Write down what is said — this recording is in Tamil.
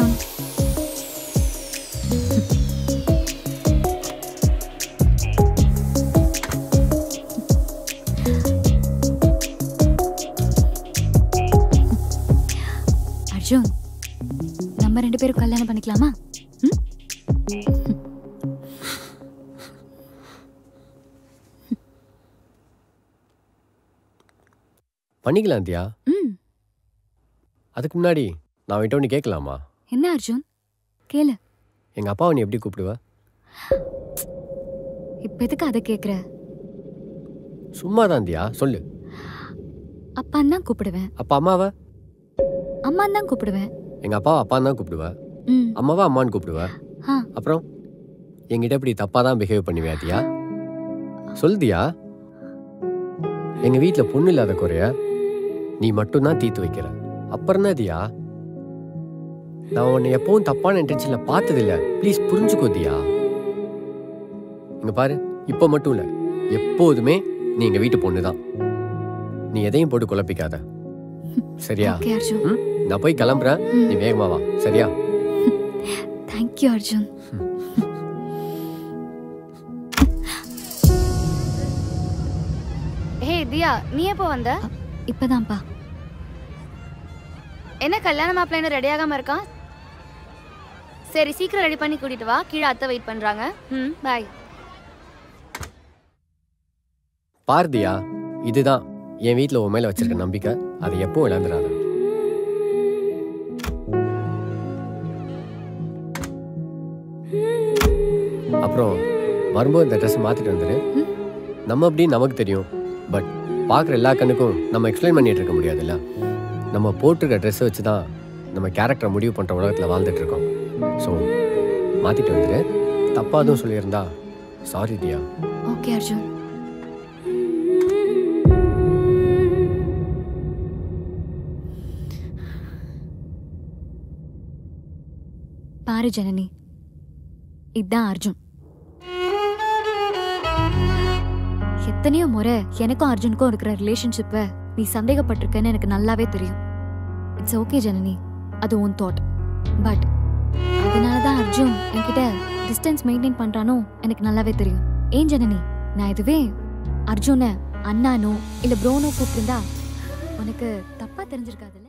அர்ஜுன் அர்ஜுன் நம்ம ரெண்டு பேரும் கல்யாணம் பண்ணிக்கலாமா ம்? பண்ணிக்கலாம் தியா ம் அதுக்கு முன்னாடி நான் அவன்கிட்ட ஒன்று கேட்கலாமா என்ன அர்ஜுன் கேளு எங்கள் அப்பாவை நீ எப்படி கூப்பிடுவ இப்ப எதுக்கு அதை கேக்குற சும்மா தான் தியா சொல்லு அப்பான்னு தான் கூப்பிடுவேன் அப்பா அம்மாவை அம்மான்னு தான் கூப்பிடுவேன் எங்கள் அப்பாவை அப்பான்னு தான் கூப்பிடுவ ம் அம்மாவை அம்மான்னு கூப்பிடுவ ஆ அப்புறம் என்கிட்ட இப்படி தப்பாக தான் பிஹேவ் பண்ணுவியா தியா சொல் தியா எங்கள் வீட்டில் பொண்ணு இல்லாத குறைய நீ மட்டும்தான் தீர்த்து வைக்கிற அப்புறம் என்ன தியா நான் உன்னை எப்பவும் தப்பான இன்டென்ஷனில் பார்த்ததில்ல ப்ளீஸ் புரிஞ்சுக்கோ தியா இங்க பாரு இப்போ மட்டும் இல்லை எப்போதுமே நீ எங்கள் வீட்டு பொண்ணு தான் நீ எதையும் போட்டு குழப்பிக்காத சரியா ஓகே அர்ஜுன் ம் நான் போய் கிளம்புறேன் நீ வேகமா வா சரியா தேங்க்யூ அர்ஜுன் ஹே தியா நீ எப்போ வந்த இப்பதான்ப்பா என்ன கல்யாண மாப்பிள்ளைன்னு ரெடி ஆகாம இருக்கான் சரி சீக்கிரம் ரெடி பண்ணி கூட்டிட்டு வா கீழே அத்தை வெயிட் பண்றாங்க ம் பாய் பார்த்தியா இதுதான் என் வீட்டில் உன் மேலே வச்சிருக்க நம்பிக்கை அதை எப்பவும் இழந்துடாத அப்புறம் வரும்போது இந்த ட்ரெஸ் மாற்றிட்டு வந்துடு நம்ம அப்படின்னு நமக்கு தெரியும் பட் பார்க்குற எல்லா கண்ணுக்கும் நம்ம எக்ஸ்பிளைன் பண்ணிட்டு இருக்க முடியாதுல்ல நம்ம போட்டிருக்க ட்ரெஸ்ஸை வச்சு தான் நம்ம கேரக்டரை முடிவு பண்ணுற உலகத்தில் வாழ்ந்துட்டு இருக்கோம் ஸோ மாற்றிட்டு வந்துடு தப்பாக எதுவும் சொல்லியிருந்தா சாரி தியா ஓகே அர்ஜுன் பாரு ஜனனி இதான் அர்ஜுன் எத்தனையோ முறை எனக்கும் அர்ஜுனுக்கும் இருக்கிற ரிலேஷன்ஷிப்பை நீ சந்தேகப்பட்டிருக்கன்னு எனக்கு நல்லாவே தெரியும் இட்ஸ் ஓகே ஜனனி அது உன் தாட் பட் அதனால தான் அர்ஜுன் என்கிட்ட டிஸ்டன்ஸ் மெயின்டைன் பண்றானோ எனக்கு நல்லாவே தெரியும் ஏன் ஜனனி நான் இதுவே அர்ஜுனை அண்ணானோ இல்ல ப்ரோனோ கூப்பிட்டிருந்தா உனக்கு தப்பா தெரிஞ்சிருக்காதுல்ல